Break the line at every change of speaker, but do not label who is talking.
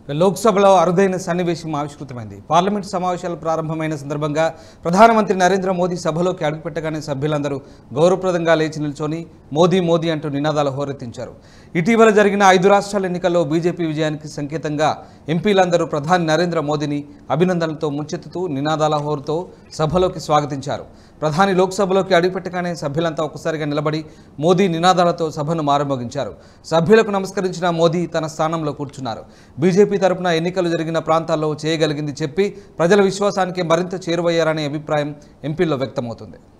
లోక్సభలో అరుదైన సన్నివేశం ఆవిష్కృతమైంది పార్లమెంట్ సమావేశాలు ప్రారంభమైన సందర్భంగా ప్రధానమంత్రి నరేంద్ర మోదీ సభలోకి అడుగుపెట్టగానే సభ్యులందరూ గౌరవప్రదంగా లేచి నిల్చొని మోదీ మోదీ అంటూ నినాదాలు హోరెత్తించారు ఇటీవల జరిగిన ఐదు రాష్ట్రాల ఎన్నికల్లో బీజేపీ విజయానికి సంకేతంగా ఎంపీలందరూ ప్రధాని నరేంద్ర మోదీని అభినందనలతో ముంచెత్తుతూ నినాదాల హోరుతో సభలోకి స్వాగతించారు ప్రధాని లోక్సభలోకి అడుగుపెట్టగానే సభ్యులంతా ఒక్కసారిగా నిలబడి మోదీ నినాదాలతో సభను మారుమోగించారు సభ్యులకు నమస్కరించిన మోదీ తన స్థానంలో కూర్చున్నారు బీజేపీ తరపున ఎన్నికలు జరిగిన ప్రాంతాల్లో చేయగలిగింది చెప్పి ప్రజల విశ్వాసానికి మరింత చేరువయ్యారనే అభిప్రాయం ఎంపీల్లో వ్యక్తమవుతుంది